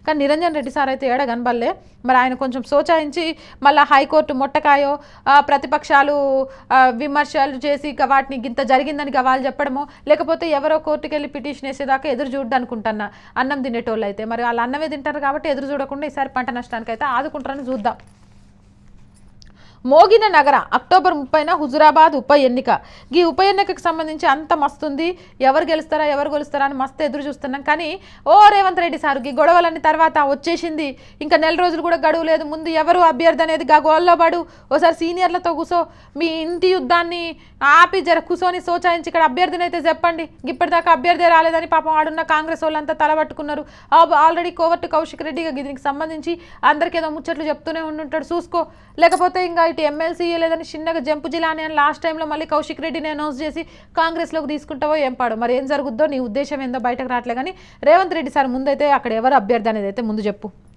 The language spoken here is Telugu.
కానీ నిరంజన్ రెడ్డి సార్ అయితే ఏడ కనబడలే మరి ఆయన కొంచెం సోచాయించి మళ్ళీ హైకోర్టు మొట్టకాయో ఆ, ప్రతిపక్షాలు ఆ, విమర్శలు చేసి ఇక వాటిని ఇంత జరిగిందని ఇక వాళ్ళు చెప్పడమో లేకపోతే ఎవరో కోర్టుకి వెళ్ళి పిటిషన్ వేసేదాకా ఎదురు చూడ్డా అనుకుంటున్నా అన్నం తినేటోళ్ళు అయితే మరి వాళ్ళు అన్నమే తింటారు కాబట్టి ఎదురు చూడకుండా ఈసారి పంట నష్టానికి అయితే ఆదుకుంటారని చూద్దాం మోగిన నగర అక్టోబర్ ముప్పైన హుజురాబాద్ ఉప ఎన్నిక ఈ ఉప ఎన్నికకు సంబంధించి అంత మస్తుంది ఎవరు గెలుస్తారా ఎవరు గెలుస్తారా అని మస్తు ఎదురు చూస్తున్నాం కానీ ఓ రేవంత్ రెడ్డి సార్ ఈ గొడవలన్నీ తర్వాత వచ్చేసింది ఇంకా నెల రోజులు కూడా గడువు లేదు ముందు ఎవరు అభ్యర్థి అనేది గా గోల్లో పడు ఓసారి సీనియర్లతో కూసో మీ ఇంటి యుద్ధాన్ని ఆపి జర కూసోని సోచాయించి ఇక్కడ అభ్యర్థిని అయితే చెప్పండి ఇప్పటిదాకా అభ్యర్థి రాలేదని పాపం ఆడున్న కాంగ్రెస్ వాళ్ళంతా తలబట్టుకున్నారు ఆల్రెడీ కోవట్టు కౌశిక్ రెడ్డి ఇక దీనికి సంబంధించి అందరికీ ఏదో ముచ్చట్లు చెప్తూనే ఉండుంటాడు చూసుకో లేకపోతే ఇంకా ఇటు ఎమ్మెల్సీ లేదని చిన్నగా జంపు జిల్లాని అని లాస్ట్ టైంలో మళ్ళీ కౌశిక్ రెడ్డిని అనౌన్స్ చేసి కాంగ్రెస్లోకి తీసుకుంటావో ఏం పాడు మరి ఏం జరుగుద్దో నీ ఉద్దేశం ఏందో బయటకు రావట్లే కానీ రేవంత్ రెడ్డి సార్ ముందైతే అక్కడ ఎవరు అభ్యర్థి అనేది అయితే ముందు చెప్పు